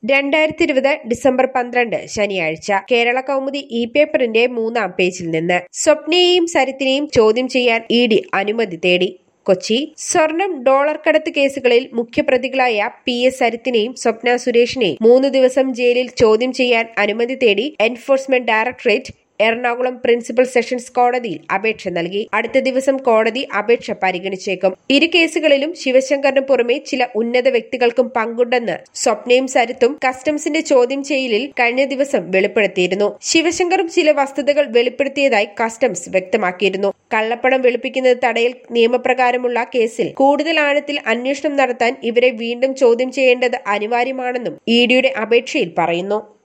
രണ്ടായിരത്തി ഇരുപത് ഡിസംബർ പന്ത്രണ്ട് ശനിയാഴ്ച കേരള കൗമുദി ഇ പേപ്പറിന്റെ മൂന്നാം പേജിൽ നിന്ന് സ്വപ്നയെയും സരിത്തിനെയും ചോദ്യം ചെയ്യാൻ ഇ ഡി അനുമതി തേടി കൊച്ചി സ്വർണം ഡോളർ കടത്ത് കേസുകളിൽ മുഖ്യപ്രതികളായ പി എസ് സരിത്തിനെയും സ്വപ്ന സുരേഷിനെയും മൂന്ന് ദിവസം ജയിലിൽ ചോദ്യം ചെയ്യാൻ അനുമതി തേടി enforcement directorate Ernakulam principal sessions കോടതിയിൽ അപേക്ഷ നൽകി അടുത്ത ദിവസം കോടതി അപേക്ഷ പരിഗണിച്ചേക്കും ഇരു കേസുകളിലും ശിവശങ്കറിന് പുറമെ ചില ഉന്നത വ്യക്തികൾക്കും പങ്കുണ്ടെന്ന് സ്വപ്നയും സരിത്തും കസ്റ്റംസിന്റെ ചോദ്യം ചെയ്യലിൽ കഴിഞ്ഞ ദിവസം വെളിപ്പെടുത്തിയിരുന്നു ശിവശങ്കറും ചില വസ്തുതകൾ വെളിപ്പെടുത്തിയതായി കസ്റ്റംസ് വ്യക്തമാക്കിയിരുന്നു കള്ളപ്പണം വെളുപ്പിക്കുന്നത് തടയൽ നിയമപ്രകാരമുള്ള കേസിൽ കൂടുതൽ ആഴത്തിൽ അന്വേഷണം നടത്താൻ ഇവരെ വീണ്ടും ചോദ്യം ചെയ്യേണ്ടത് അനിവാര്യമാണെന്നും ഇ ഡിയുടെ അപേക്ഷയിൽ പറയുന്നു